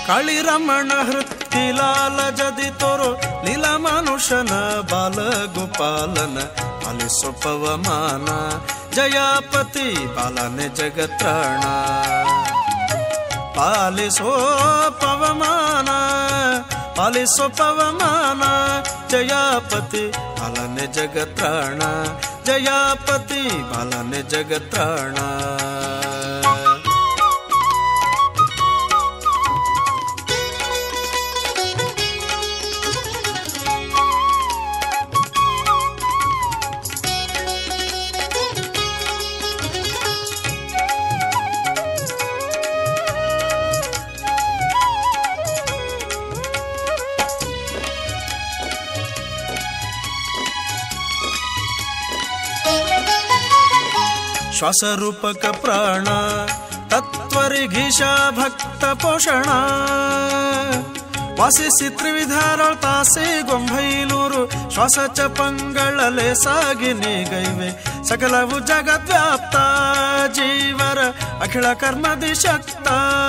ಕಾಳಿರಮಣ ಹೃತ್ತಿಲಾಲ ಜದಿ ತೋರು ಲೀಲ ಮನುಷ್ಯನ ಬಾಲ ಗೋಪಾಲನ ಪಾಲಿಸೋ ಪವಮಾನ ಜಯಾಪತಿ ಬಾಲನೆ ಜಗತ್ರಾಣ ಪಾಲಿಸೋ ಪವಮಾನ ಪಾಲಿಸೋ ಪವಮಾನ ಜಯಾಪತಿ ಬಾಲನೆ ಜಗತ್ರಾಣ ಜಯಾಪತಿ ಬಾಲನೆ ಜಗತ್ರಾಣ ಶ್ವಾಸರೂಪಕ ಪ್ರಾಣ ತತ್ವರಿಘೀಶ ಭಕ್ತ ಪೋಷಣ ವಾಸಿಸಿ ತ್ರಿವಿಧಾರಳ ತಾಸೆ ಗೊಂಬೈಲೂರು ಶ್ವಾಸ ಚಪಂಗಳಲೆ ಸಾಗಿ ನೀಗೈವೆ ಸಕಲವು ಜಗದ್ವ್ಯಾಪ್ತ ಜೀವರ ಅಖಿಳ ಕರ್ಮದಿ ಶಕ್ತ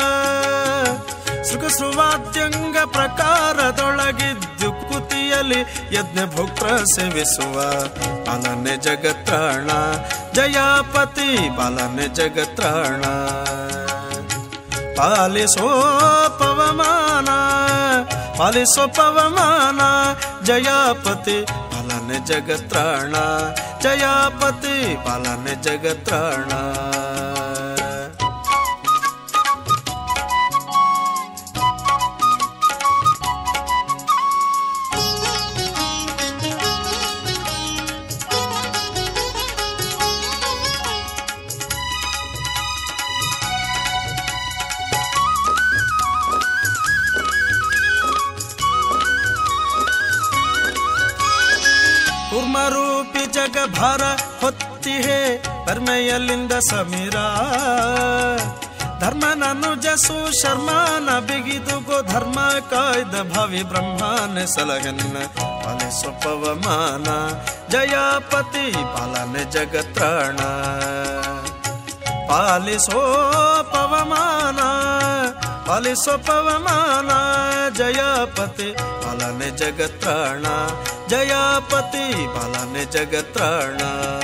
ಸುಖಸ್ರುವಾದ್ಯಂಗ ಪ್ರಕಾರದೊಳಗಿದ್ದು ಕುತಿಯಲ್ಲಿ ಯಜ್ಞ ಭೋಕ್ತ ಸೇವಿಸುವ ಬಾಲನೆ ಜಗತ್ರಾಣ ಜಯಾಪತಿ ಬಾಲನೆ ಜಗತ್ರಾಣ ಪಾಲಿಸೋ ಪವಮಾನ ಪಾಲಿಸೋ ಪವಮಾನ ಜಯಾಪತಿ ಬಾಲನೆ ಜಗತ್ರಾಣ ಜಯಾಪತಿ ಬಾಲನೆ ಜಗತ್ರಾಣ ಕೂರ್ಮರೂಪಿ ಜಗಭಾರ ಹೊತ್ತಿಹೆ ಕರ್ಮೆಯಲ್ಲಿಂದ ಸಮೀರ ಧರ್ಮನನು ಜಸು ಶರ್ಮಾನ ಬಿಗಿದು ಗೋ ಧರ್ಮ ಕಾಯ್ದ ಭವಿ ಬ್ರಹ್ಮಾನ ಸಲಹನ್ನ ಪಾಲಿಸೋ ಪವಮಾನ ಜಯಾಪತಿ ಪಾಲನೆ ಜಗತ್ರಾಣ ಪಾಲಿಸೋ ಪವಮಾನ ಪಾಲಿಸೋ ಪವಮಾನ ಜಯಾಪತಿ ಪಾಲನೆ ಜಗತ್ರಾಣ ಜಯಾಪತಿ ಪಾಲನೆ ಜಗತ್ರಾಣ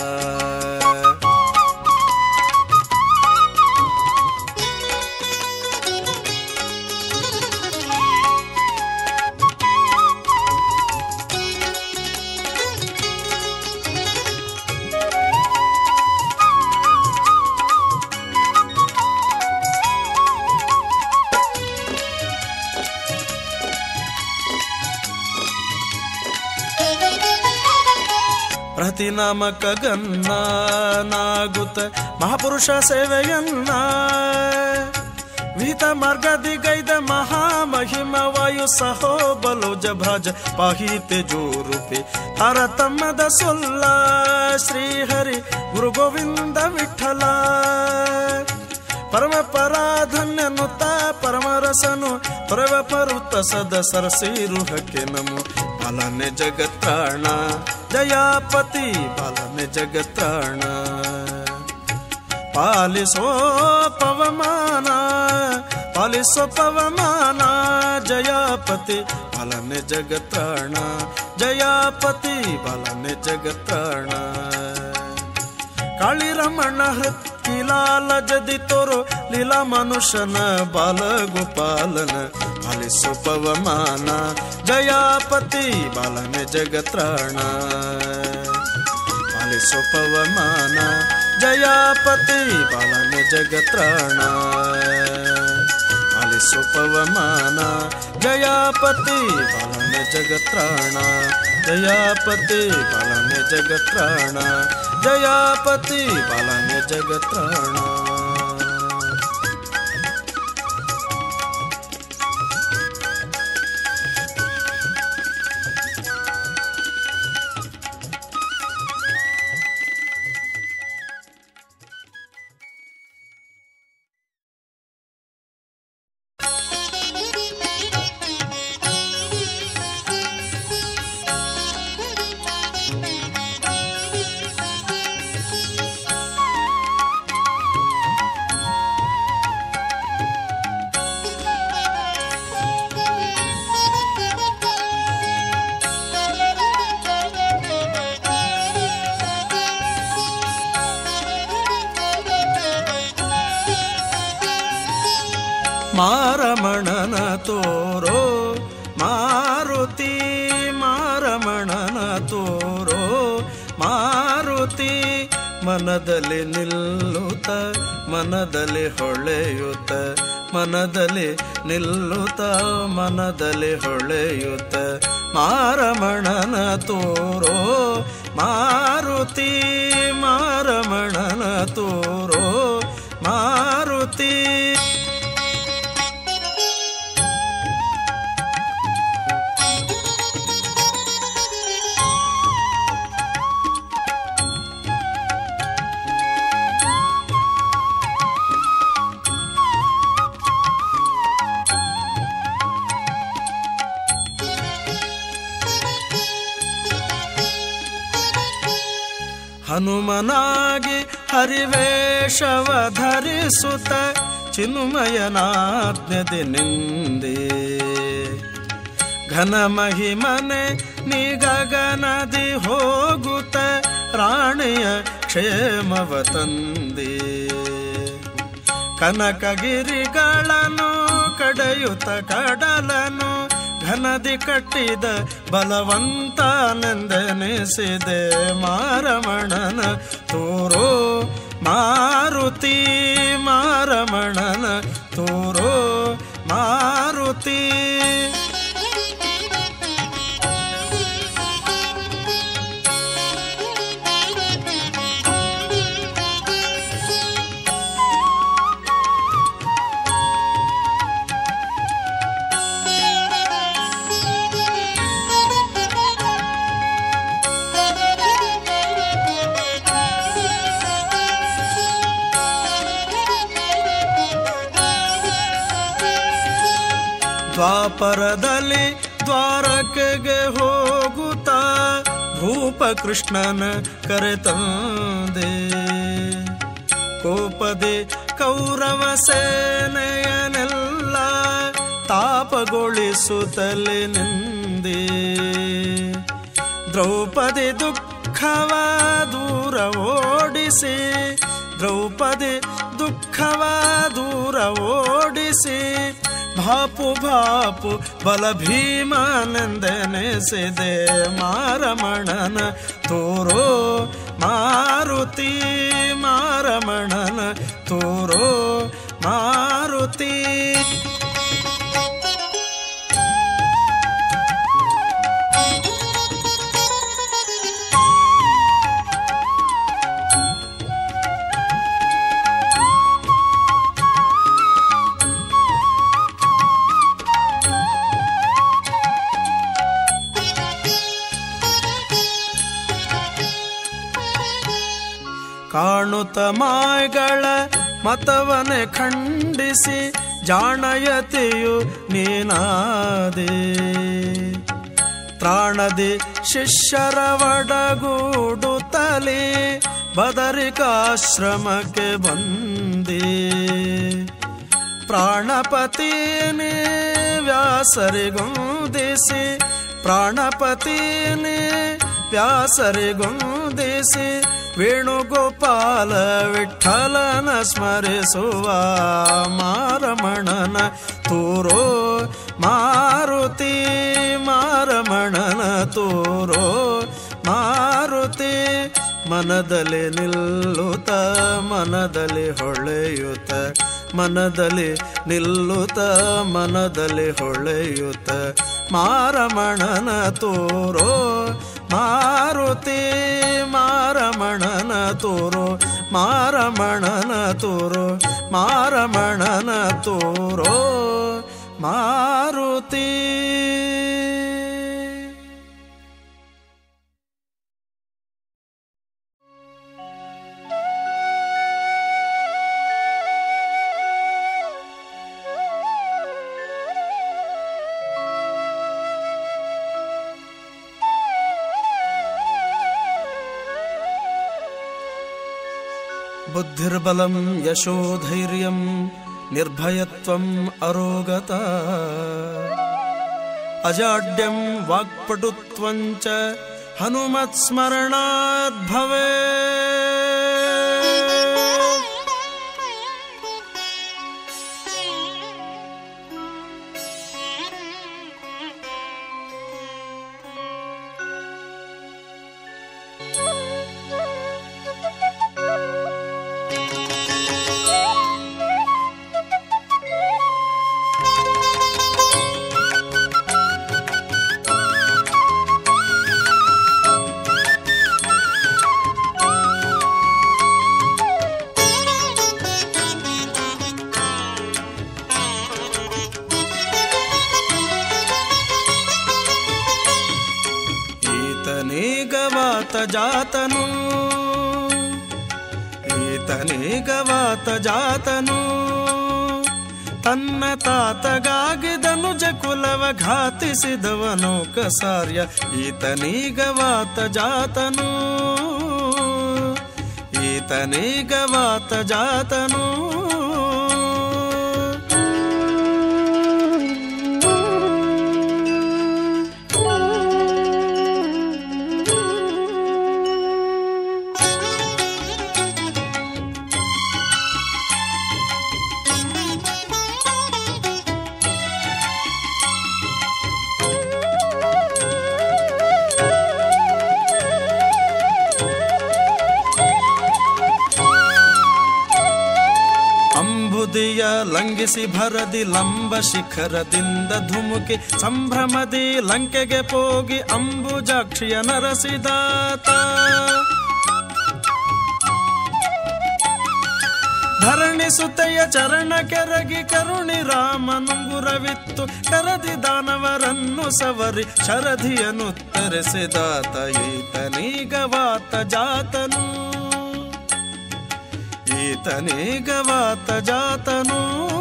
ಪ್ರತಿನಾಮಕ ಗನ್ನ ನಾಗುತ್ತ ಮಹಾಪುರುಷ ಸೇವೆಯನ್ನ ವಿಹಿತ ಮಾರ್ಗದಿಗೈದ ಮಹಾಮಹಿಮ ವಾಯು ಸಹೋ ಬಲು ಜಭಾಜ ಪಾಹಿತೆ ಜೋರುಪೆ ತಾರತಮ್ಮದ ಸೊಲ್ಲ ಶ್ರೀಹರಿ ಗುರು ಗೋವಿಂದ ವಿಠಲ ಪರಮ ಪರಾಧನ್ಯನುತ ಪರಮರಸನು ಪರವ ಪರುತ ಸದ ಸರಸೀರುಹಕ್ಕೆ ನಮೋ ಬಾಲನೆ ಜಗತ್ರಾಣ ಜಯಾಪತಿ ಬಾಲನೆ ಜಗತ್ರಾಣ ಪಾಲಿಸೋ ಪವಮಾನ ಪಾಲಿಸೋ ಪವಮಾನ ಜಯಾಪತಿ ಬಾಲನೆ ಜಗತ್ರಾಣ ಜಯಾಪತಿ ಬಾಲನೆ ಜಗತ್ರಾಣ ಕಾಳಿರಮಣ ಹೃತ್ಕಿಲಾಲ ಜದಿ ತೋರು ಲೀಲಾ ಮನುಷ್ಯನ ಬಾಲ ಗೋಪಾಲನ ಪಾಲಿಸು ಪವಮಾನ ಜಯಾಪತಿ ಬಾಲನೆ ಜಗತ್ರಾಣ ಪಾಲಿಸು ಪವಮಾನ ಜಯಾಪತಿ ಬಾಲನೆ ಜಗತ್ರಾಣ ಪಾಲಿಸು ಪವಮಾನ ಜಯಾಪತಿ ಬಾಲನೆ ಜಗತ್ರಾಣ ಜಯಾಪತಿ ಬಾಲನೆ ಜಗತ್ರಾಣ ಜಯಾಪತಿ ಬಾಲನೆ ಜಗತ್ರಾಣ ಮಾರಮಣನ ತೋರೋ ಮಾರುತಿ ಮಾರಮಣನ ತೋರೋ ಮಾರುತಿ ಮನದಲ್ಲಿ ನಿಲ್ಲುತ್ತ ಮನದಲ್ಲಿ ಹೊಳೆಯುತ್ತ ಮನದಲ್ಲಿ ನಿಲ್ಲುತ್ತ ಮನದಲ್ಲಿ ಹೊಳೆಯುತ್ತ ಮಾರಮಣನ ತೋರೋ ಮಾರುತಿ ಮಾರಮಣನ ತೋರೋ ಮಾರುತಿ ಹನುಮನಾಗಿ ಹರಿವೇಶವ ಧರಿಸುತ್ತ ಚಿನ್ಮಯನಾಜ್ಞದೆ ನಿಂದೆ ಘನ ಮಹಿಮನೆ ನಿಗಗನದಿ ಹೋಗುತ್ತ ರಾಣಿಯ ಕ್ಷೇಮವ ತಂದೆ ಕನಕಗಿರಿಗಳನ್ನು ಕಡೆಯುತ್ತ ಕಡಲನು ಘನದಿ ಕಟ್ಟಿದ ಬಲವಂತನೆಂದೆನಿಸಿದೆ ಮಾರಮಣನ ತೋರೋ ಮಾರುತಿ ಮಾರಮಣನ ತೋರೋ ಮಾರುತಿ ದ್ವಾಪರದಲ್ಲಿ ದ್ವಾರಕೆಗೆ ಹೋಗುತ್ತಾ ಭೂಪ ಕೃಷ್ಣನ ಕರೆತಂದೆ ಕೋಪದೆ ಕೌರವ ಸೇನೆಯನೆಲ್ಲ ತಾಪಗೊಳಿಸುತ್ತಲೇ ನಿಂದೆ ದ್ರೌಪದಿ ದುಃಖವ ದೂರ ಓಡಿಸಿ ದ್ರೌಪದಿ ದುಃಖವ ದೂರ ಓಡಿಸಿ ಭಾಪು ಭಾಪು ಬಲ ಭೀಮನೆಂದೆನೆಸಿದೆ ಮಾರಮಣನ ತೋರೋ ಮಾರುತಿ ಮಾರಮಣನ ತೋರೋ ಮಾರುತಿ ಕಾಣುತ್ತ ಮಾಯ್ಗಳ ಮತವನೆ ಖಂಡಿಸಿ ಜಾಣಯತೆಯು ನೀನಾದೆ ಪ್ರಾಣದಿ ಶಿಷ್ಯರ ಒಡಗೂಡುತ್ತಲೇ ಬದರಿಕಾಶ್ರಮಕ್ಕೆ ಬಂದೆ ಪ್ರಾಣಪತಿನೇ ವ್ಯಾಸರಿಗೊಂದಿಸಿ ಪ್ರಾಣಪತಿನೇ ವ್ಯಾಸರಿಗೊಂದಿಸಿ ವೇಣುಗೋಪಾಲ ವಿಠಲನ ಸ್ಮರಿಸುವ ಮಾರಮಣನ ತೋರೋ ಮಾರುತಿ ಮಾರಮಣನ ತೋರೋ ಮಾರುತಿ ಮನದಲ್ಲಿ ನಿಲ್ಲುತ್ತ ಮನದಲ್ಲಿ ಹೊಳೆಯುತ್ತ ಮನದಲ್ಲಿ ನಿಲ್ಲುತ್ತ ಮನದಲ್ಲಿ ಹೊಳೆಯುತ್ತ ಮಾರಮಣನ ತೋರೋ ಮಾರುತಿ ಮಾರಮಣನ ತೋರೋ ಮಾರಮಣನ ತೋರೋ ಮಾರಮಣನ ತೋರೋ ಮಾರುತಿ ಬುದ್ಧಿರ್ಬಲಂ ಯಶೋಧೈರ್ಯಂ ನಿರ್ಭಯತ್ವಂ ಅರೋಗತ ಅಜಾಡ್ಯಂ ವಾಕ್ಪಟುತ್ವಂಚ ಹನುಮತ್ಸ್ಮರಣಾತ್ ಭವೇ ವಾತ ಜಾತನು ಈತನೀಗ ವಾತ ಜಾತನು ತನ್ನ ತಾತಗಾಗಿದನುಜ ಕುಲವ ಘಾತಿಸಿದವನು ಕಸಾರ್ಯ ಈತನೀಗ ವಾತ ಜಾತನು ಈತನೀಗ ವಾತ ಜಾತನು ಅಂಬುದಿಯ ಲಂಘಿಸಿ ಭರದಿ ಲಂಬ ಶಿಖರದಿಂದ ಧುಮುಕಿ ಸಂಭ್ರಮದಿ ಲಂಕೆಗೆ ಪೋಗಿ ಅಂಬುಜಾಕ್ಷಿಯ ನರಸಿದಾತ ಧರಣಿ ಸುತೆಯ ಚರಣ ಕೆರಗಿ ಕರುಣಿ ರಾಮನುಂಗುರವಿತ್ತು ಕರದಿ ದಾನವರನ್ನು ಸವರಿ ಶರಧಿಯನ್ನು ತರಿಸಿದಾತ ಈತನೀಗ ವಾತ ಜಾತನು ಈತನೀಗ ವಾತ ಜಾತನು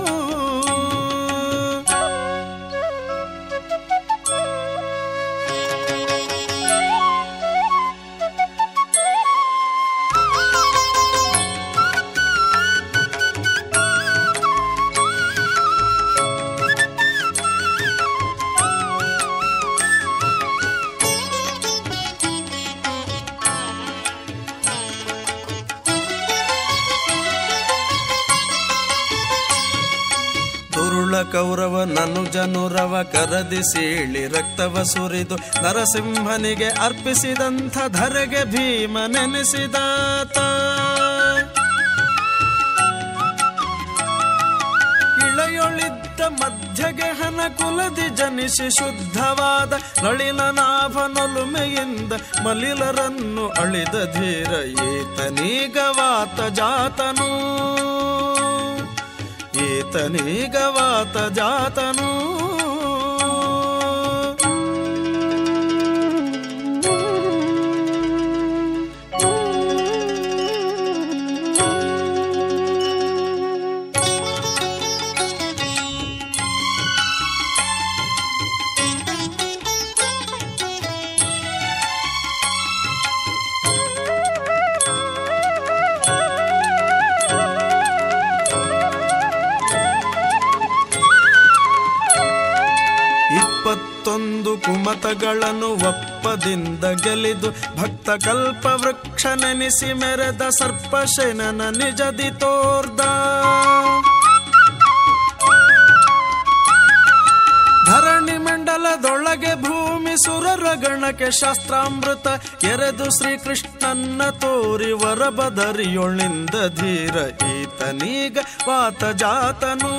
ದುರುಳ ಕೌರವ ನನು ಜನುರವ ಕರದಿ ಸೀಳಿ ರಕ್ತವ ಸುರಿದು ನರಸಿಂಹನಿಗೆ ಅರ್ಪಿಸಿದಂಥ ಧರೆಗೆ ಭೀಮ ನೆನೆಸಿದಾತ ಇಳೆಯೊಳಿದ್ದ ಮಧ್ಯಗೆ ಹನ ಕುಲದಿ ಜನಿಸಿ ಶುದ್ಧವಾದ ನಳಿನ ನಾಭನೊಲುಮೆಯಿಂದ ಮಲಿಲರನ್ನು ಅಳಿದ ಧೀರ ಈತನೀಗ ವಾತ ಜಾತನು ಈತನೀಗ ವಾತ ಜಾತನು ಇಪ್ಪತ್ತೊಂದು ಕುಮತಗಳನ್ನು ಒಪ್ಪದಿಂದ ಗೆಲಿದು ಭಕ್ತ ಕಲ್ಪ ವೃಕ್ಷ ನೆನೆಸಿ ಮೆರೆದ ಸರ್ಪಶೇನನ ನಿಜದಿ ತೋರ್ದ ಧರಣಿ ಮಂಡಲದೊಳಗೆ ಭೂಮಿ ಸುರರ ಗಣಕ್ಕೆ ಶಾಸ್ತ್ರಾಮೃತ ಎರೆದು ಶ್ರೀಕೃಷ್ಣನ್ನ ತೋರಿ ವರಬದರಿಯೊಳಿಂದ ಧೀರ ಈತನೀಗ ವಾತ ಜಾತನು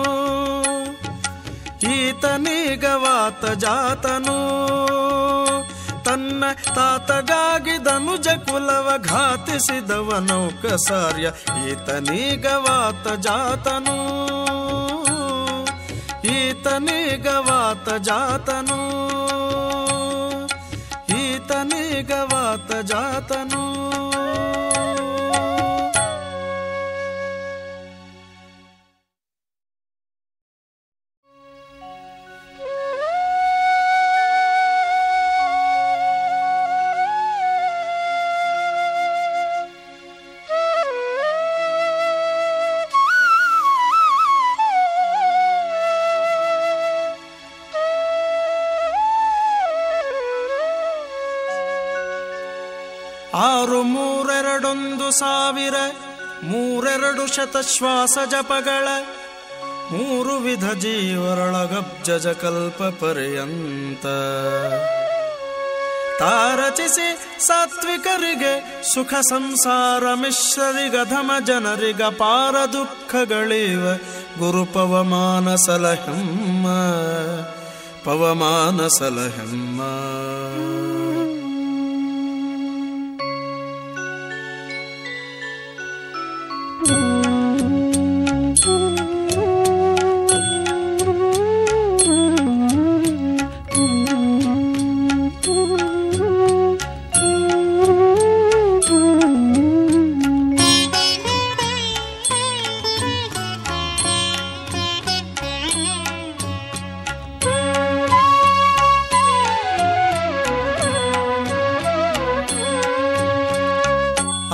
ಈತನೀಗ ವಾತ ಜಾತನು ತನ್ನ ತಾತಗಾಗಿ ಧನುಜ ಕುಲವ ಘಾತಿಸಿದವನು ಕಸಾರ್ಯ ಈತನೀಗ ವಾತ ಜಾತನು ಈತನೀಗ ವಾತ ಜಾತನು ಈತನೀಗ ವಾತ ಜಾತನು ಆರು ಮೂರೆರಡೊಂದು ಸಾವಿರ ಮೂರೆರಡು ಶತಶ್ವಾಸ ಜಪಗಳ ಮೂರು ವಿಧ ಜೀವರೊಳಗಬ್ಜಜ ಕಲ್ಪ ಪರ್ಯಂತ ತಾರಚಿಸಿ ಸಾತ್ವಿಕರಿಗೆ ಸುಖ ಸಂಸಾರ ಮಿಶ್ರರಿಗಧಮ ಜನರಿಗ ಪಾರ ದುಃಖಗಳಿವ ಗುರು ಪವಮಾನ ಸಲಹೆಮ್ಮ ಪವಮಾನ ಸಲಹೆಮ್ಮ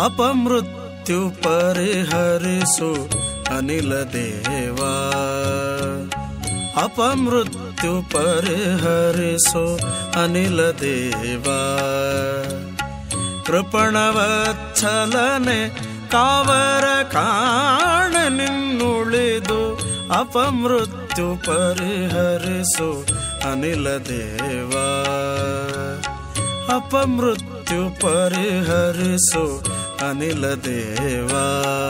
ಅಪಮೃತ್ಯು ಪರಿಹರಿಸು ಅನಿಲ ದೇವಾ ಅಪಮೃತ್ಯು ಪರಿಹರಿಸು ಅನಿಲ ದೇವಾ ಕೃಪಣವತ್ಸಲನೆ ಕಾವರ ಕಾಣ ನಿನ್ನುಳಿದು ಅಪಮೃತ್ಯು ಪರಿಹರಿಸು ಅನಿಲ ದೇವಾ ಅಪಮೃತ್ಯು ಪರಿಹರಿಸು ಅನಿಲ ದೇವಾ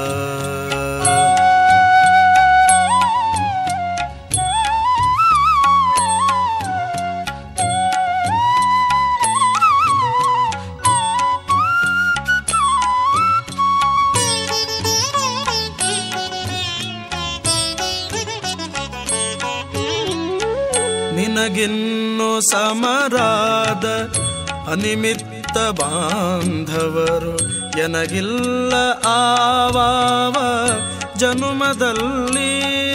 ನಿನಗಿನ್ನು ಸಮರಾದ ಅನಿಮಿತ್ತ ಬಾಂಧವರು ಎನಗಿಲ್ಲ ಆವಾವ ಜನುಮದಲ್ಲಿ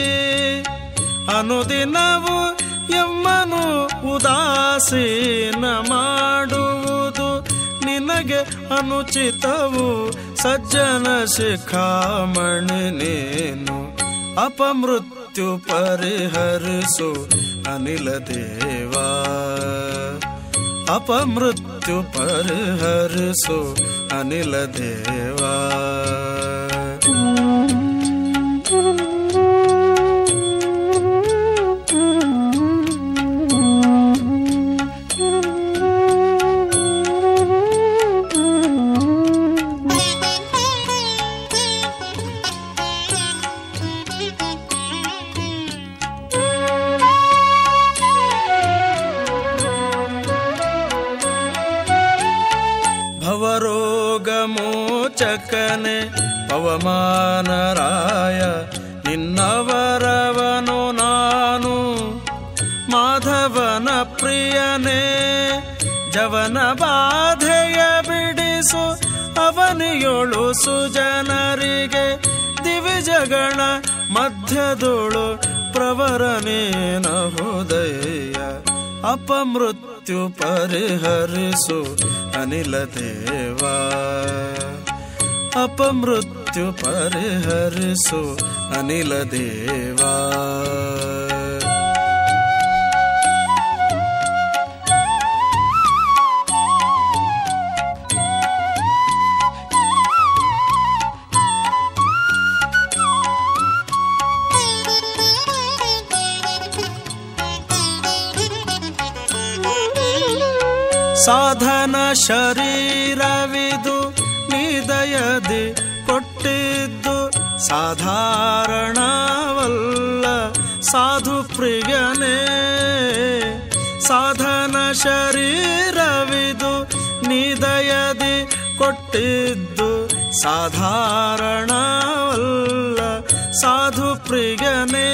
ಅನುದಿನವು ಎಮ್ಮನು ಉದಾಸೀನ ಮಾಡುವುದು ನಿನಗೆ ಅನುಚಿತವು ಸಜ್ಜನ ಶಿಖಾಮಣಿ ನೀನು ಅಪಮೃತ್ಯು ಪರಿಹರಿಸು ಅನಿಲ ದೇವಾ ಅಪಮೃತ್ಯು ಪರಿಹರಿಸು ಅನಿಲ ದೇವಾ ಭವರೋಗಮೋಚಕನೆ ಪವಮಾನರಾಯ ನಿನ್ನವರವನು ನಾನು ಮಾಧವನ ಪ್ರಿಯನೇ ಜವನ ಬಾಧೆಯ ಬಿಡಿಸು ಅವನಿಯೊಳು ಸುಜನರಿಗೆ ದಿವಿಜಗಣ ಮಧ್ಯದೊಳು ಪ್ರವರನೇನ ಹೃದಯ ಅಪಮೃತ್ಯು ಪರಿಹರಿಸು ಅನಿಲ ದೇವಾ ಅಪಮೃತ್ಯು ಪರಿಹರಿಸು ಅನಿಲ ದೇವಾ ಸಾಧನ ಶರೀರವಿದು ನಿದಯದಿ ಕೊಟ್ಟಿದ್ದು ಸಾಧಾರಣವಲ್ಲ ಸಾಧು ಪ್ರಿಯನೇ ಸಾಧನ ಶರೀರವಿದು ನಿದಯದಿ ಕೊಟ್ಟಿದ್ದು ಸಾಧಾರಣವಲ್ಲ ಸಾಧು ಪ್ರಿಯನೇ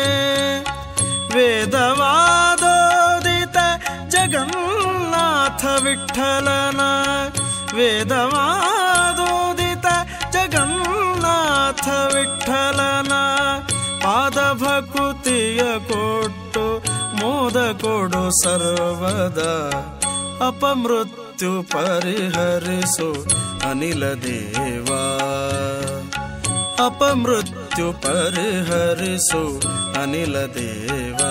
ವೇದವಾದೋದಿತ ಜಗನ್ನಾಥ ವಿಠಲನ ವೇದವಾದೋದಿತ ಜಗನ್ನಾಥ ವಿಠಲನ ಪಾದ ಭಕುತಿಯ ಕೊಟ್ಟು ಮೋದ ಕೊಡು ಸರ್ವದ ಅಪಮೃತ್ಯು ಪರಿಹರಿಸು ಅನಿಲ ದೇವಾ ಅಪಮೃತ್ಯು ಪರಿಹರಿಸು ಅನಿಲ ದೇವಾ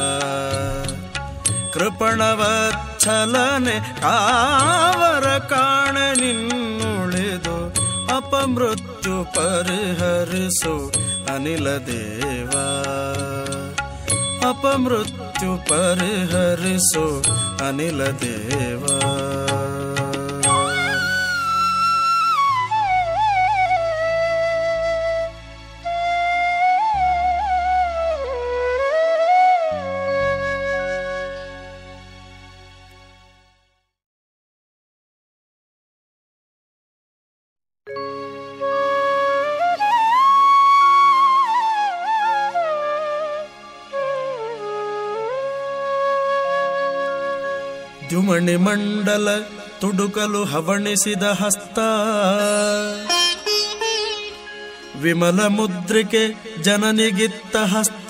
ಕೃಪಣವತ್ಸಲನೆ ಕಾವರ ಕಾಣ ನಿನ್ನುಳಿದು ಅಪಮೃತ್ಯು ಪರಿಹರಿಸು ಅನಿಲ ದೇವಾ ಅಪಮೃತ್ಯು ಪರಿಹರಿಸು ಅನಿಲ ದೇವಾ ದ್ಯುಮಣಿ ಮಂಡಲ ತುಡುಕಲು ಹವಣಿಸಿದ ಹಸ್ತ ವಿಮಲ ಮುದ್ರಿಕೆ ಜನನಿಗಿತ್ತ ಹಸ್ತ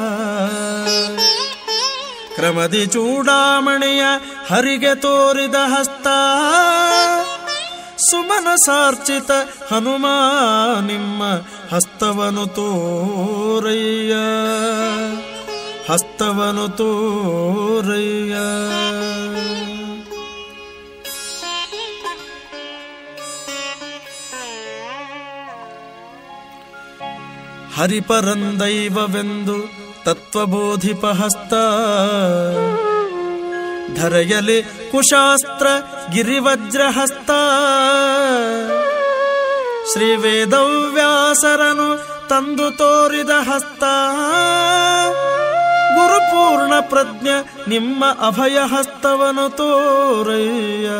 ಕ್ರಮದಿ ಚೂಡಾಮಣಿಯ ಹರಿಗೆ ತೋರಿದ ಹಸ್ತ ಸುಮನಸಾರ್ಚಿತ ಹನುಮ ನಿಮ್ಮ ಹಸ್ತವನು ತೋರಯ್ಯ ಹಸ್ತವನು ತೋರಯ್ಯ ಹರಿಪರಂದೈವವೆಂದು ತತ್ವಬೋಧಿಪ ಹಸ್ತ ಧರೆಯಲಿ ಕುಶಾಸ್ತ್ರ ಗಿರಿವಜ್ರಹಸ್ತ ಶ್ರೀ ವೇದವ್ಯಾಸರನು ತಂದು ತೋರಿದ ಹಸ್ತ ಗುರುಪೂರ್ಣ ಪ್ರಜ್ಞ ನಿಮ್ಮ ಅಭಯ ಹಸ್ತವನು ತೋರಯ್ಯ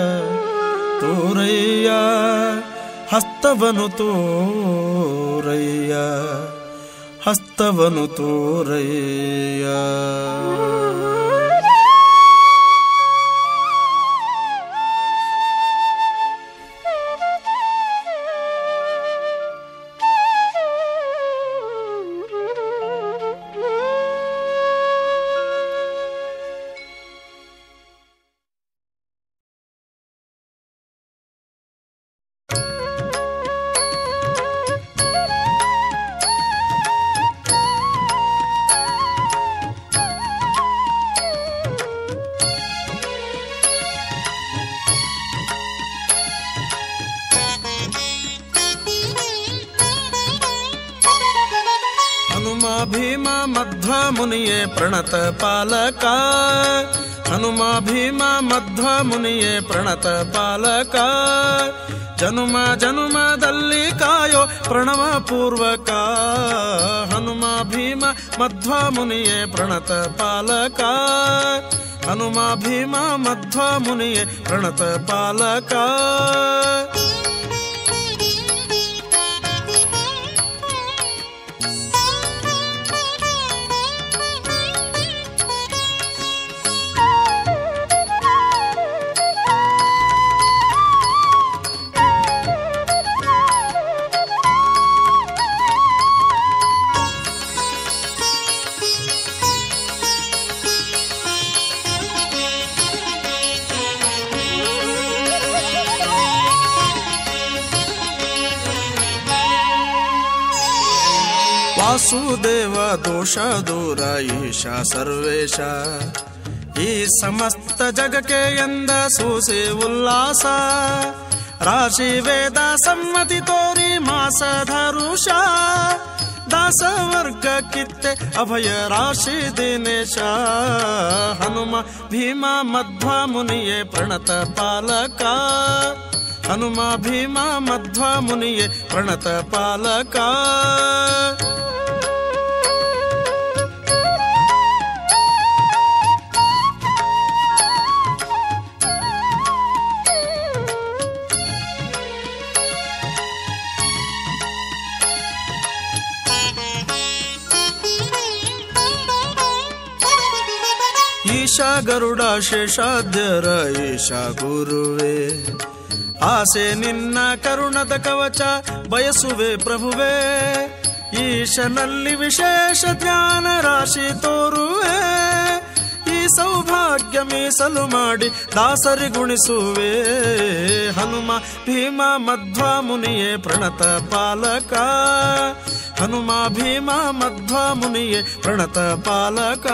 ತೋರಯ್ಯ ಹಸ್ತವನು ತೋರಯ್ಯ ಹಸ್ತವನು ತೋರಯ್ಯ ಹನುಮ ಭೀಮ ಮಧ್ವ ಮುನಿಯೇ ಪ್ರಣತ ಪಾಲಕ ಹನುಮ ಭೀಮ ಮಧ್ವ ಮುನಿಯೇ ಪ್ರಣತ ಪಾಲಕ ಜನುಮ ಜನುಮದಲ್ಲಿ ಕಾಯೋ ಪ್ರಣವ ಪೂರ್ವಕ ಹನುಮ ಭೀಮ ಮಧ್ವ ಮುನಿಯೇ ಪ್ರಣತ ಪಾಲಕ ಹನುಮ ಭೀಮ ಮಧ್ವ ಮುನಿಯೇ ಪ್ರಣತ ಪಾಲಕ ವಾಸುದೇವ ದೋಷ ದೂರ ಈಶ ಸರ್ವೇಶ ಈ ಸಮಸ್ತ ಜಗಕ್ಕೆ ಎಂದ ಸೂಸೆ ಉಲ್ಲಾಸ ರಾಶಿ ವೇದ ಸಮ್ಮತಿ ತೋರಿ ಮಾಸ ಧರುಷ ದಾಸ ವರ್ಗ ಕಿತ್ತೆ ಅಭಯ ರಾಶಿ ದಿನೇಶ ಹನುಮ ಭೀಮ ಮಧ್ವ ಮುನಿಯೇ ಪ್ರಣತ ಪಾಲಕ ಹನುಮ ಭೀಮ ಮಧ್ವ ಮುನಿಯೇ ಪ್ರಣತ ಪಾಲಕ ಈಶಾ ಗರುಡ ಶೇಷಾದ್ಯರ ಈಶಾ ಗುರುವೇ ಆಸೆ ನಿನ್ನ ಕರುಣದ ಕವಚ ಬಯಸುವೆ ಪ್ರಭುವೇ ಈಶನಲ್ಲಿ ವಿಶೇಷ ಜ್ಞಾನ ರಾಶಿ ತೋರುವೆ ಈ ಸೌಭಾಗ್ಯ ಮೀಸಲು ಮಾಡಿ ದಾಸರಿ ಗುಣಿಸುವೆ ಹನುಮ ಭೀಮ ಮಧ್ವ ಮುನಿಯೇ ಪ್ರಣತ ಪಾಲಕ ಹನುಮ ಭೀಮ ಮಧ್ವ ಮುನಿಯೇ ಪ್ರಣತ ಪಾಲಕ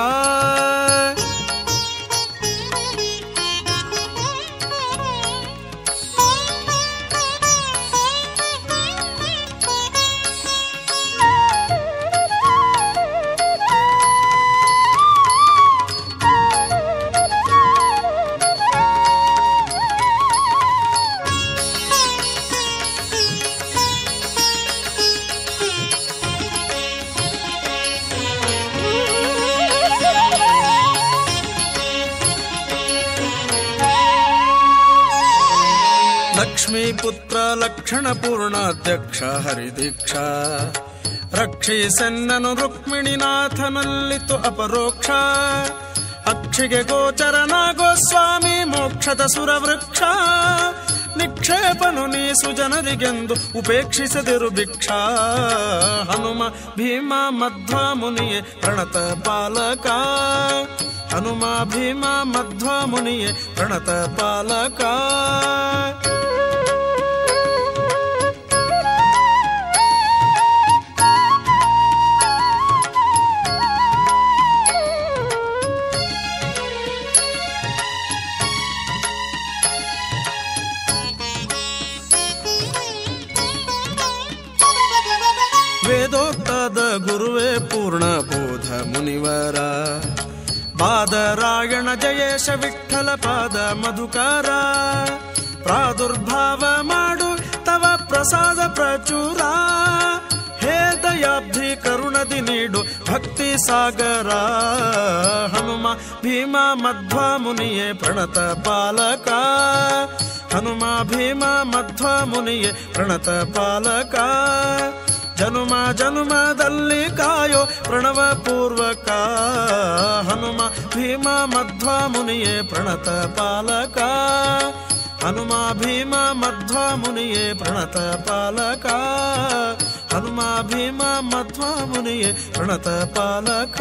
ಲಕ್ಷ್ಮೀ ಪುತ್ರ ಲಕ್ಷಣ ಪೂರ್ಣಾಧ್ಯಕ್ಷ ಹರಿದೀಕ್ಷಾ ರಕ್ಷಿಸೆನ್ನನು ರುಕ್ಮಿಣಿನಾಥನಲ್ಲಿತು ಅಪರೋಕ್ಷ ಅಕ್ಷಿಗೆ ಗೋಚರನಾಗೋ ಸ್ವಾಮಿ ಮೋಕ್ಷದ ಸುರವೃಕ್ಷ ನಿಕ್ಷೇಪನು ನೀ ಸುಜನರಿಗೆಂದು ಉಪೇಕ್ಷಿಸದಿರು ಭಿಕ್ಷಾ ಹನುಮ ಭೀಮ ಮಧ್ವ ಮುನಿಯೇ ಪ್ರಣತ ಪಾಲಕ ಹನುಮ ಭೀಮ ಮಧ್ವ ಮುನಿಯೇ ಪ್ರಣತ ಪಾಲಕ ಮುನಿವರ ಬಾದರಾಯಣ ಜಯೇಶ ವಿಠಲ ಪಾದ ಮಧುಕಾರ ಪ್ರಾದುರ್ಭಾವ ಮಾಡು ತವ ಪ್ರಸಾದ ಪ್ರಚುರ ಹೇ ದಯಾಬ್ಧಿ ಕರುಣದಿ ನೀಡು ಭಕ್ತಿ ಸಾಗರ ಹನುಮ ಭೀಮ ಮಧ್ವ ಮುನಿಯೇ ಪ್ರಣತ ಪಾಲಕ ಹನುಮ ಭೀಮ ಮಧ್ವ ಮುನಿಯೇ ಪ್ರಣತ ಪಾಲಕ ಜನುಮ ಜನುಮದಲ್ಲಿ ಕಾಯೋ ಪ್ರಣವ ಪೂರ್ವಕ ಹನುಮ ಭೀಮ ಮಧ್ವ ಮುನಿಯೇ ಪ್ರಣತ ಪಾಲಕ ಹನುಮ ಭೀಮ ಮಧ್ವ ಮುನಿಯೇ ಪ್ರಣತ ಪಾಲಕ ಹನುಮ ಭೀಮ ಮಧ್ವ ಮುನಿಯೇ ಪ್ರಣತ ಪಾಲಕ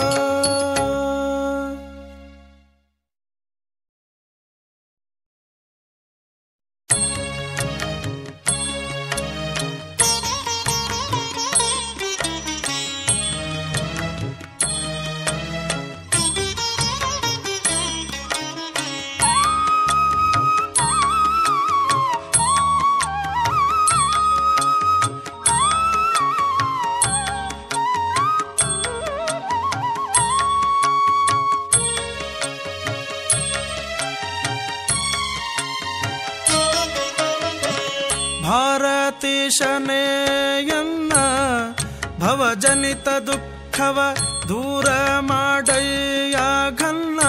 ಭಾರತೀಶನೇಯನ್ನ ಭವಜನಿತ ದುಃಖವ ದೂರ ಮಾಡಯ್ಯ ಘನ್ನ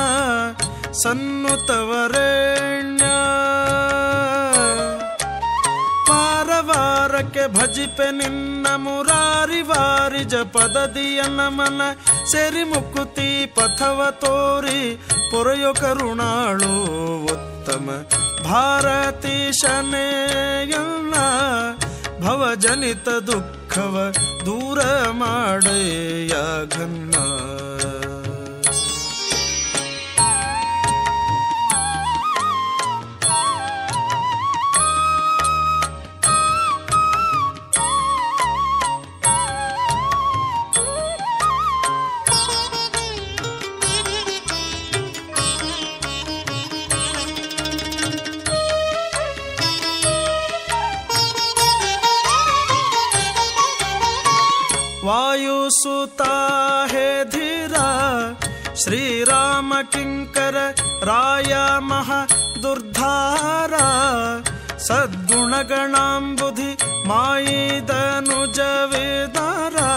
ಸನ್ನುತವರೇಣ್ಯ ವಾರವಾರಕ್ಕೆ ಭಜಿಪೆ ನಿನ್ನ ಮುರಾರಿ ವಾರಿ ಜಪದದಿಯ ನಮನ ಸೆರಿ ಮುಕುತಿ ಪಥವ ತೋರಿ ಪೊರೆಯೊ ಕರುಣಾಳು ಉತ್ತಮ ಭಾರತೀಶನೇಯನ್ನ ಭವಜನಿತ ದುಃಖವ ದೂರ ಮಾಡಯ್ಯ ಘನ್ನ वायुसुता हे धीरा श्रीराम किङ्कर राय मह दुर्धारा सद्गुणगणाम्बुधि मायिदनुज वेदारा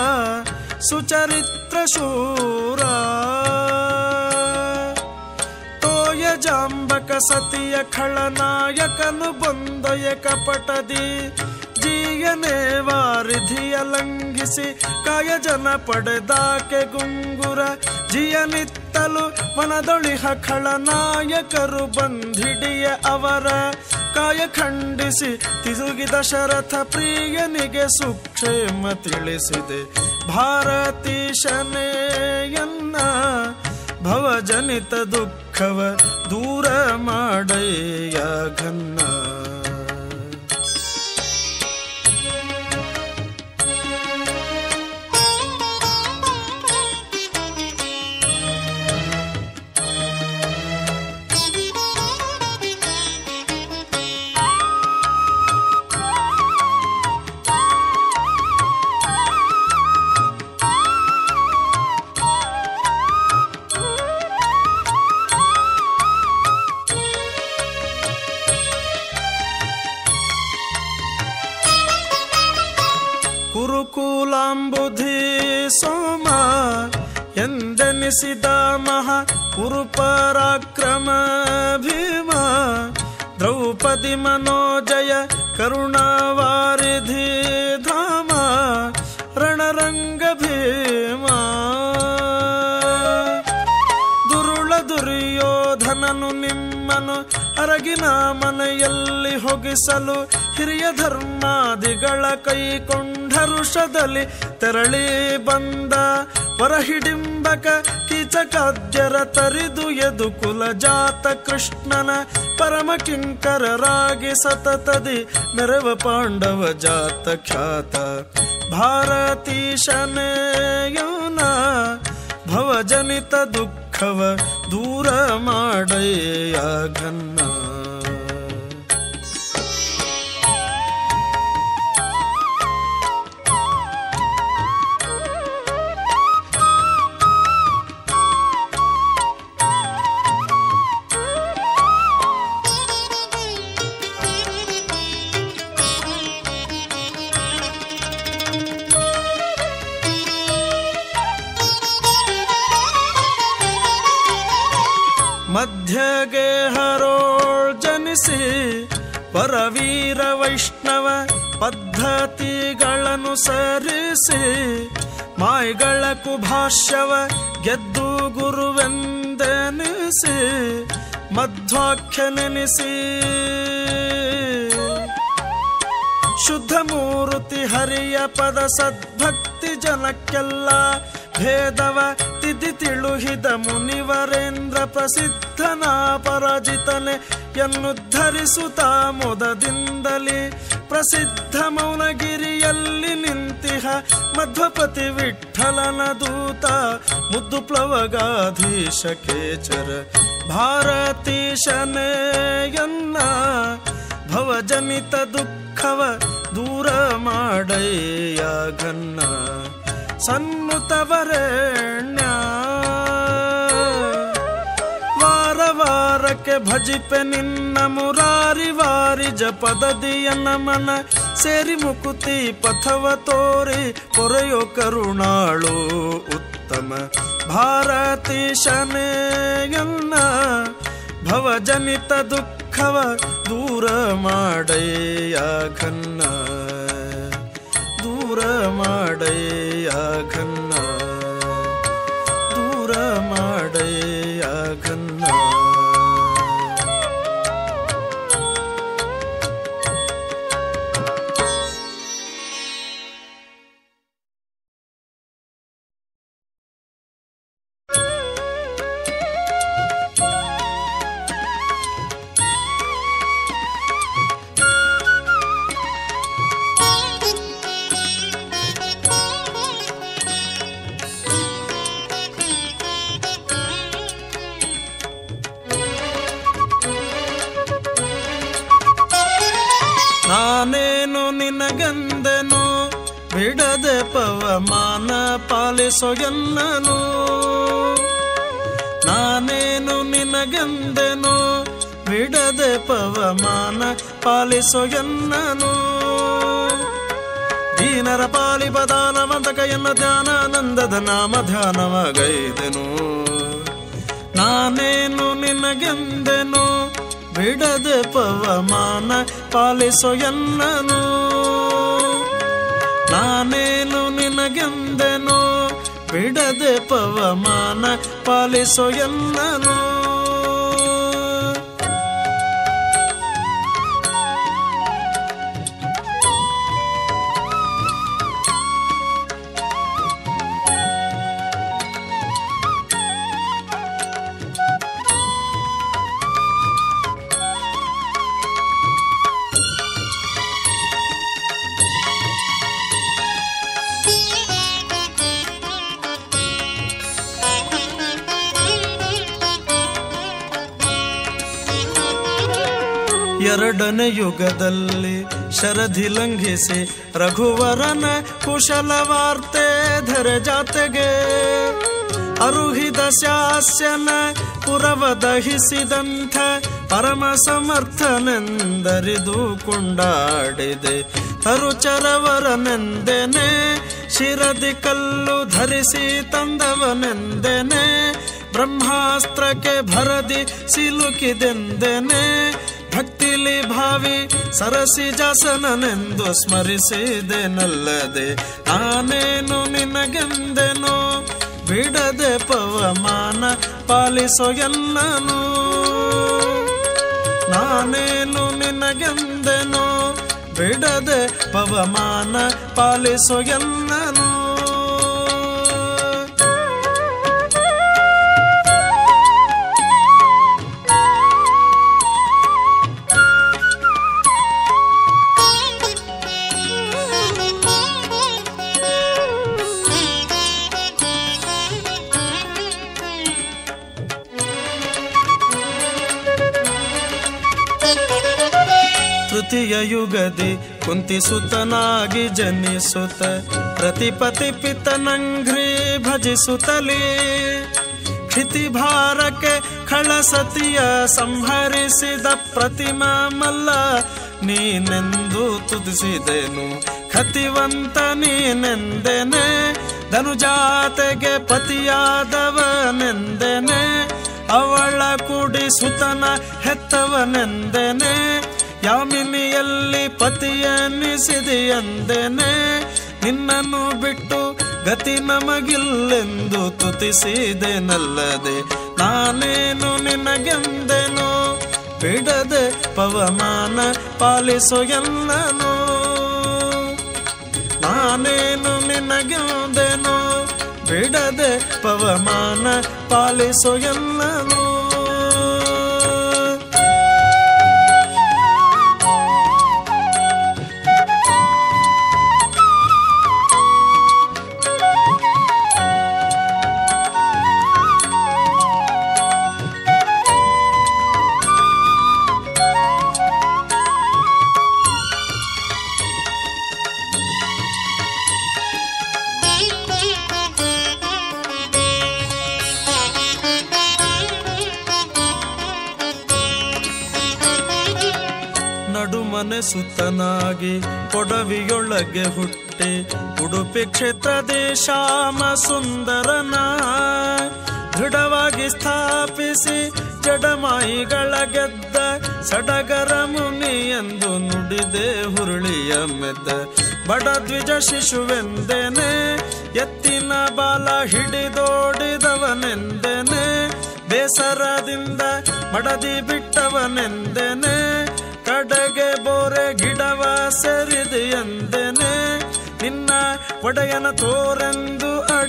सुचरित्रशूरा ತೋಯ ಜಾಂಬಕ ಸತಿಯ ಖಳನಾಯಕನು ಬಂದೊಯ ಕಪಟದಿ ಜೀಯನೇ ವಾರಿಧಿಯ ಲಂಘಿಸಿ ಕಾಯಜನ ಪಡೆದಾಕೆ ಗುಂಗುರ ಜಿಯನಿತ್ತಲು ಮನದೊಳಿಹ ಖಳನಾಯಕರು ಬಂಧಿಡಿಯ ಅವರ ಕಾಯ ಖಂಡಿಸಿ ತಿರುಗಿದ ಶರಥ ಪ್ರಿಯನಿಗೆ ಸುಕ್ಷೇಮ ತಿಳಿಸಿದೆ ಭಾರತೀಶನೇಯನ್ನ ಭವಜನಿತ ದುಃಖವ ದೂರ ಮಾಡಯ್ಯ ಘನ್ನ ಕುರುಕುಲಾಂಬುಧಿ ಸೋಮ ಎಂದೆನಿಸಿದ ಮಹ ಉರುಪರಾಕ್ರಮ ಭೀಮ ದ್ರೌಪದಿ ಮನೋಜಯ ಕರುಣಾವಾರಿಧಿ ಧಾಮ ರಣರಂಗ ಭೀಮ ದುರುಳ ದುರ್ಯೋಧನನು ನಿಮ್ಮನು ಅರಗಿನ ಮನೆಯಲ್ಲಿ ಹೊಗಿಸಲು ಹಿರಿಯ ಧರ್ಮಾದಿಗಳ ಕೈಕೊಂಡರುಷದಲ್ಲಿ ತೆರಳಿ ಬಂದ ಹೊರಹಿಡಿಂಬಕ ಕೀಚಕಾದ್ಯರ ತರಿದು ಎದು ಕುಲ ಜಾತ ಕೃಷ್ಣನ ಪರಮ ಕಿಂಕರರಾಗಿ ಸತತದಿ ಮೆರವ ಪಾಂಡವ ಜಾತ ಖ್ಯಾತ ಭಾರತೀಶನೇಯೋನ ಭವಜನಿತ ದುಃಖವ ದೂರ ಮಾಡಯ್ಯ ಘನ್ನ ಮಧ್ಯಗೆ ಹರೋಳ್ ಜನಿಸಿ ಪರವೀರ ವೈಷ್ಣವ ಪದ್ಧತಿಗಳನ್ನು ಸರಿಸಿ ಮಾಯ್ಗಳ ಕುಭಾಷ್ಯವ ಗೆದ್ದು ಗುರುವೆಂದೆನಿಸಿ ಮಧ್ವಾಖ್ಯ ನೆನೆಸಿ ಶುದ್ಧ ಮೂರುತಿ ಹರಿಯ ಪದ ಸದ್ಭಕ್ತಿ ಜನಕ್ಕೆಲ್ಲ ಭೇದವ ತಿದ್ದಿ ತಿಳುಹಿದ ಮುನಿವರೇಂದ್ರ ಪ್ರಸಿದ್ಧನ ಪರಾಜಿತನೆ ಎನ್ನುದ್ಧರಿಸುತ್ತ ಮೊದದಿಂದಲೇ ಪ್ರಸಿದ್ಧ ಮೌನಗಿರಿಯಲ್ಲಿ ನಿಂತಿಹ ಮಧ್ವಪತಿ ವಿಠಲನ ದೂತ ಮುದ್ದು ಪ್ಲವಗಾಧೀಶ ಕೇಚರ ಭಾರತೀಶನೇ ಎನ್ನ ಭವಜನಿತ ದುಃಖವ ದೂರ ಮಾಡಯ್ಯ ಘನ್ನ ಸನ್ನುತವರೆಣ್ಯ ವಾರ ವಾರಕ್ಕೆ ಭಜಿಪೆ ನಿನ್ನ ಮುರಾರಿ ವಾರಿ ಜಪದದಿಯ ನಮನ ಸೇರಿ ಮುಕುತಿ ಪಥವ ತೋರಿ ಪೊರೆಯೋ ಕರುಣಾಳು ಉತ್ತಮ ಭಾರತೀಶನೇ ಎನ್ನ ಭವಜನಿತ ದುಃಖವ ದೂರ ಮಾಡಯ್ಯ ಘನ್ನ ದೂರ ಮಾಡಯ್ಯ ಘನ್ನ ದೂರ ಮಾಡಯ್ಯ ಘನ್ನ ನಾನೇನು ನಿನಗಂದೆನು ಬಿಡದೆ ಪವಮಾನ ಪಾಲಿಸೋ ಎನ್ನನು ನಾನೇನು ನಿನಗಂದೆನು ಬಿಡದೆ ಪವಮಾನ ಪಾಲಿಸೋ ಎನ್ನನು ದೀನರ ಪಾಲಿ ಪದಾನವಂತಕ ಎನ್ನ ಧ್ಯಾನಾನಂದದ ನಾಮ ಧ್ಯಾನವಾಗೈದೆನು ನಾನೇನು ನಿನಗೆಂದೆನು ಬಿಡದೆ ಪವಮಾನ ಪಾಲಿಸೋ ಎನ್ನನು ನಾನೇನು ನಿನಗೆಂದೆನು ಬಿಡದೆ ಪವಮಾನ ಪಾಲಿಸೋ ಎನ್ನನು ಎರಡನೇ ಯುಗದಲ್ಲಿ ಶರಧಿ ಲಂಘಿಸಿ ರಘುವರನ ಕುಶಲ ವಾರ್ತೆ ಧರ ಜಾತೆಗೆ ಅರುಹಿದ ಶಾಸ್ಯನ ಪುರವ ದಹಿಸಿದಂಥ ಪರಮ ಸಮರ್ಥನೆಂದರಿದು ಕೊಂಡಾಡಿದೆ ತರುಚರವರನೆಂದೆನೆ ಶಿರದಿ ಕಲ್ಲು ಧರಿಸಿ ತಂದವನೆಂದೆನೆ ಬ್ರಹ್ಮಾಸ್ತ್ರಕ್ಕೆ ಭರದಿ ಸಿಲುಕಿದೆಂದೆನೆ ಭಕ್ತಿಲಿ ಭಾವಿ ಸರಸಿ ಜಾಸನನೆಂದು ಸ್ಮರಿಸಿದೆನಲ್ಲದೆ ನಾನೇನು ನಿನಗೆಂದೆನೋ ಬಿಡದೆ ಪವಮಾನ ಪಾಲಿಸೋ ಎನ್ನನು ನಾನೇನು ನಿನಗೆಂದೆನೋ ಬಿಡದೆ ಪವಮಾನ ಪಾಲಿಸೋ ಎನ್ನನು ತೃತೀಯ ಯುಗದಿ ಕುಂತಿಸುತನಾಗಿ ಜನಿಸುತ್ತ ಪ್ರತಿಪತಿ ಪಿತನಂಘ್ರಿ ಭಜಿಸುತ್ತಲೇ ಕ್ಷಿತಿ ಭಾರಕ್ಕೆ ಖಳಸತಿಯ ಸಂಹರಿಸಿದ ಪ್ರತಿಮಾ ಮಲ್ಲ ನೀನೆಂದು ತುದಿಸಿದೆನು ಖತಿವಂತ ನೀನೆಂದೆನೆ ಧನುಜಾತೆಗೆ ಪತಿಯಾದವನೆಂದೆನೆ ಅವಳ ಕೂಡ ಸುತನ ಹೆತ್ತವನೆಂದೆನೆ ಯಾಮಿನಿಯಲ್ಲಿ ಪತಿಯನ್ನಿಸಿದೆಯಂದೆನೆ ನಿನ್ನನ್ನು ಬಿಟ್ಟು ಗತಿ ನಮಗಿಲ್ಲೆಂದು ತುತಿಸಿದೆನಲ್ಲದೆ ನಾನೇನು ನಿನಗೆಂದೆನು ಬಿಡದೆ ಪವಮಾನ ಪಾಲಿಸು ಎಲ್ಲನು ನಾನೇನು ನಿನಗೆಂದೆನು ಬಿಡದೆ ಪವಮಾನ ಪಾಲಿಸು ಎಲ್ಲನು ನಡುಮನೆ ಸುತ್ತನಾಗಿ ಕೊಡವಿಯೊಳಗೆ ಹುಟ್ಟಿ ಉಡುಪಿ ಕ್ಷೇತ್ರ ಶ್ಯಾಮ ಸುಂದರನ ದೃಢವಾಗಿ ಸ್ಥಾಪಿಸಿ ಜಡಮಾಯಿಗಳ ಗೆದ್ದ ಸಡಗರ ಮುನಿ ಎಂದು ನುಡಿದೆ ಹುರುಳಿಯ ಮೆದ್ದ ಬಡ ದ್ವಿಜ ಶಿಶುವೆಂದೆನೆ ಎತ್ತಿನ ಬಾಲ ಹಿಡಿದೋಡಿದವನೆಂದೆನೆ ಬೇಸರದಿಂದ ಮಡದಿ ಬಿಟ್ಟವನೆಂದೆನೆ ಕಡೆಗೆ ಬೋರೆ ಗಿಡವ ಸೆರಿದೆಯಂದೆನೆ ನಿನ್ನ ಒಡೆಯನ ತೋರೆಂದು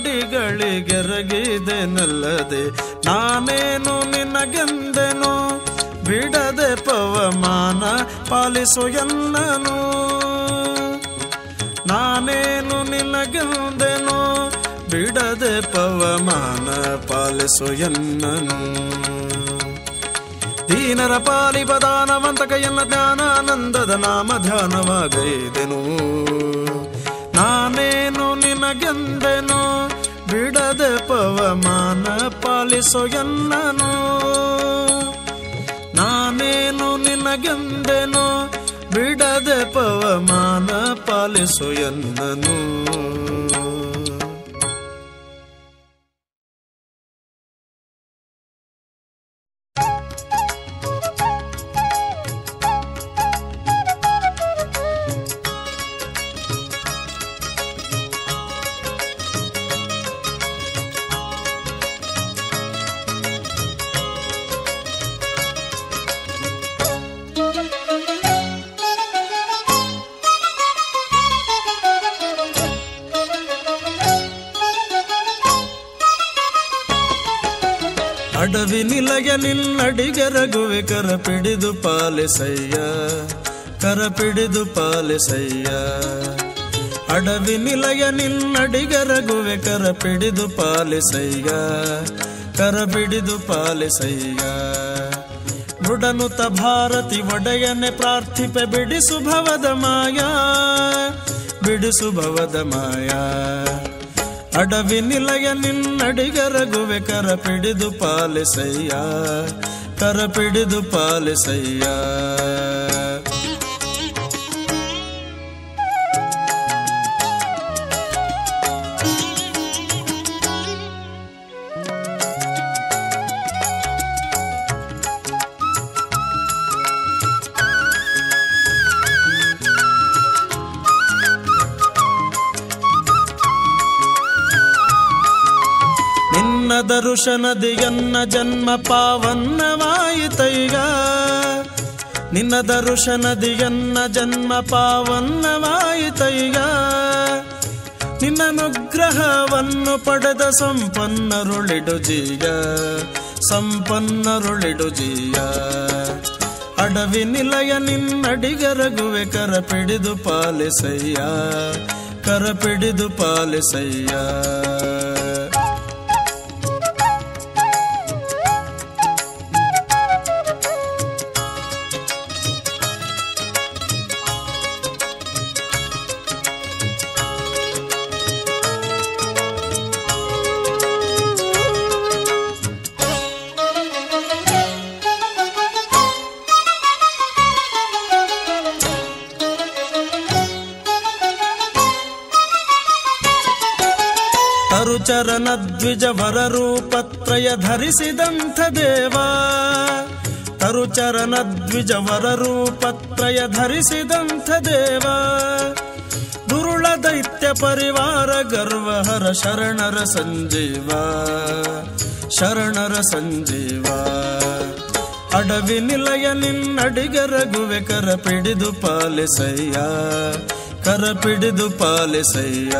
ಅಡಿಗಳಿಗೆರಗಿದೆನಲ್ಲದೆ ನಾನೇನು ನಿನಗೆಂದೆನು ಬಿಡದೆ ಪವಮಾನ ಪಾಲಿಸು ಎಲ್ಲನು ನಾನೇನು ನಿನಗೆಂದೆನು ಬಿಡದೆ ಪವಮಾನ ಪಾಲಿಸು ಎನ್ನನು ದೀನರ ಪಾಲಿಪದಾನವಂತಕ ಎನ್ನ ಜ್ಞಾನಾನಂದದ ನಾಮ ಧ್ಯಾನವಾಗೈದೆನು ನಾನೇನು ನಿನಗೆಂದೆನು ಬಿಡದೆ ಪವಮಾನ ಪಾಲಿಸು ಎನ್ನನು ನಾನೇನು ನಿನಗೆಂದೆನು ಬಿಡದೆ ಪವಮಾನ ಪಾಲಿಸು ಎನ್ನನು ಅಡವಿ ನಿಲಯ ನಿನ್ನಡಿಗೆರಗುವೆ ಕರ ಪಿಡಿದು ಪಾಲಿಸಯ್ಯ ಕರ ಪಿಡಿದು ಪಾಲಿಸಯ್ಯ ಅಡವಿ ನಿಲಯ ನಿನ್ನಡಿಗೆರಗುವೆ ಕರ ಪಿಡಿದು ಪಾಲಿಸಯ್ಯ ಕರ ಬಿಡಿದು ಪಾಲಿಸಯ್ಯ ಮೃಡನುತ ಭಾರತಿ ಒಡೆಯನೆ ಪ್ರಾರ್ಥಿಪೆ ಬಿಡಿಸು ಭವದ ಮಾಯಾ ಬಿಡಿಸು ಭವದ ಮಾಯಾ ಅಡವಿ ನಿಲಯ ನಿನ್ನಡಿಗರಗುವೆ ಕರ ಪಿಡಿದು ಪಾಲಿಸಯ್ಯ ಕರ ಪಿಡಿದು ಪಾಲಿಸಯ್ಯ ನಿನ್ನ ದರುಶನದಿಯನ್ನ ಜನ್ಮ ಪಾವನ್ನವಾಯಿತೈಗ ನಿನ್ನ ದರುಶನದಿಯನ್ನ ಜನ್ಮ ಪಾವನ್ನವಾಯಿತೈಗ ನಿನ್ನ ಅನುಗ್ರಹವನ್ನು ಪಡೆದ ಸಂಪನ್ನರುಳಿಡು ಜೀಯ ಸಂಪನ್ನರುಳಿಡು ಜೀಯ ಅಡವಿ ನಿಲಯ ನಿನ್ನಡಿಗರಗುವೆ ಕರ ಪಿಡಿದು ಪಾಲಿಸಯ್ಯ ಕರ ಪಿಡಿದು ಪಾಲಿಸಯ್ಯ ತರುಚರಣ ದ್ವಿಜ ವರ ರೂಪತ್ರಯ ಧರಿಸಿದಂಥ ದೇವ ತರುಚರಣ ದ್ವಿಜವರ ರೂಪತ್ರಯ ಧರಿಸಿದಂಥ ದೇವ ದುರುಳ ದೈತ್ಯ ಪರಿವಾರ ಗರ್ವಹರ ಶರಣರ ಸಂಜೀವ ಶರಣರ ಸಂಜೀವ ಅಡವಿ ನಿಲಯ ನಿನ್ನಡಿಗರಗುವೆ ಕರ ಪಿಡಿದು ಪಾಲಿಸಯ್ಯ ಕರ ಪಿಡಿದು ಪಾಲಿಸಯ್ಯ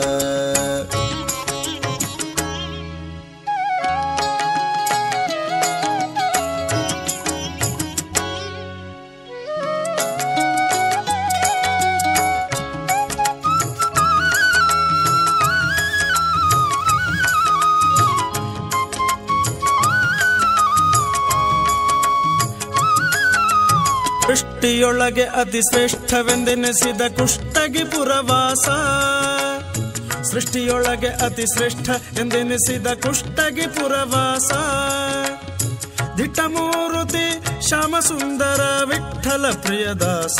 ಸೃಷ್ಟಿಯೊಳಗೆ ಅತಿ ಶ್ರೇಷ್ಠವೆಂದೆನಿಸಿದ ಕುಷ್ಟಗಿ ಪುರವಾಸ ಸೃಷ್ಟಿಯೊಳಗೆ ಅತಿ ಶ್ರೇಷ್ಠ ಎಂದೆನಿಸಿದ ಕುಷ್ಟಗಿ ಪುರವಾಸ ದಿಟ್ಟಮೂರುತಿ ಶ್ಯಾಮಸುಂದರ ವಿಠಲ ಪ್ರಿಯದಾಸ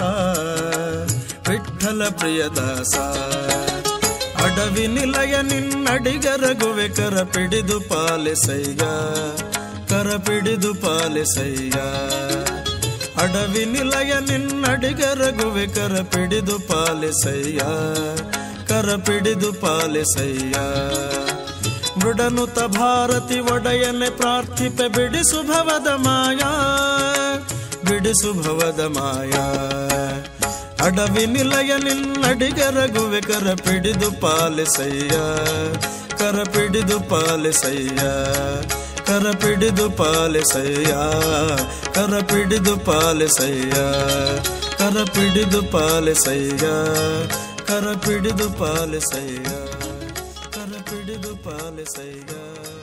ವಿಠಲ ಪ್ರಿಯದಾಸ ಅಡವಿ ನಿಲಯ ನಿನ್ನಡಿಗರಗುವೆ ಕರ ಪಿಡಿದು ಪಾಲಿಸಯ್ಯ ಕರ ಪಿಡಿದು ಪಾಲಿಸಯ್ಯ ಅಡವಿ ನಿಲಯ ನಿನ್ನಡಿಗರಗುವೆ ಕರ ಪಿಡಿದು ಪಾಲಿಸಯ್ಯ ಕರ ಪಿಡಿದು ಪಾಲಿಸಯ್ಯ ಮೃಡನುತ ಭಾರತಿ ಒಡೆಯನೆ ಪ್ರಾರ್ಥಿಪೆ ಬಿಡಿಸು ಭವದ ಮಾಯಾ ಬಿಡಿಸು ಭವದ ಮಾಯಾ ಅಡವಿ ನಿಲಯ ನಿನ್ನಡಿಗರಗುವೆ ಕರ ಪಿಡಿದು ಪಾಲಿಸಯ್ಯ ಕರ ಪಿಡಿದು ಪಾಲಿಸಯ್ಯ ಕರ ಪಿಡಿದು ಪಾಲಿಸಯ್ಯ ಕರ ಪಿಡಿದು ಪಾಲಿಸಯ್ಯ ಕರ ಪಿಡಿದು ಪಾಲಿಸಯ್ಯ ಕರ ಪಿಡಿದು ಪಾಲಿಸಯ್ಯ ಕರ ಪಿಡಿದು ಪಾಲಿಸಯ್ಯ